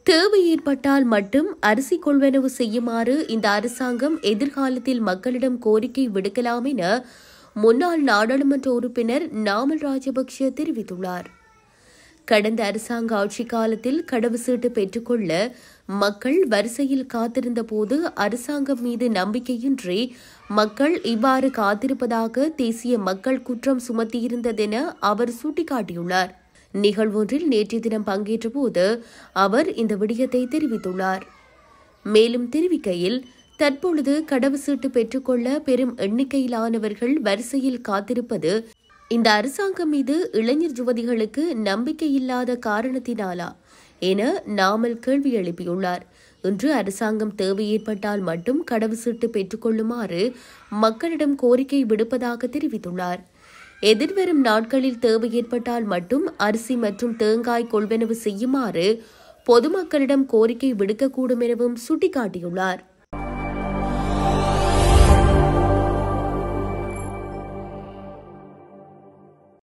தேவை ஏற்பட்டால் மட்டும் அரிசி கொள்வனவு செய்யுமாறு இந்த அரசாங்கம் எதிர்காலத்தில் மக்களிடம் கோரிக்கை விடுக்கலாம் என முன்னாள் நாடாளுமன்ற உறுப்பினர் நாமல் ராஜபக்ஷ தெரிவித்துள்ளார் கடந்த அரசாங்க ஆட்சி காலத்தில் கடவுச்சீட்டு பெற்றுக்கொள்ள மக்கள் வரிசையில் காத்திருந்த போது அரசாங்கம் மீது நம்பிக்கையின்றி மக்கள் இவ்வாறு காத்திருப்பதாக தேசிய மக்கள் குற்றம் சுமத்தியிருந்ததென அவர் சுட்டிக்காட்டியுள்ளார் நிகழ்வொன்றில் நேற்றைய தினம் பங்கேற்ற போது அவர் இந்த விடயத்தை தெரிவித்துள்ளார் மேலும் தெரிவிக்கையில் தற்பொழுது கடவுச்சீட்டு பெற்றுக்கொள்ள பெரும் எண்ணிக்கையிலானவர்கள் வரிசையில் காத்திருப்பது இந்த அரசாங்கம் மீது இளைஞர் யுவதிகளுக்கு நம்பிக்கை இல்லாத காரணத்தினாலா என நாமல் கேள்வி எழுப்பியுள்ளார் இன்று அரசாங்கம் தேவை ஏற்பட்டால் மட்டும் கடவுச்சீட்டு பெற்றுக்கொள்ளுமாறு மக்களிடம் கோரிக்கை விடுப்பதாக தெரிவித்துள்ளார் எதிர்வரும் நாட்களில் தேவை ஏற்பட்டால் மட்டும் அரிசி மற்றும் தேங்காய் கொள்வனவு செய்யுமாறு பொதுமக்களிடம் கோரிக்கை விடுக்கக்கூடும் எனவும் சுட்டிக்காட்டியுள்ளார்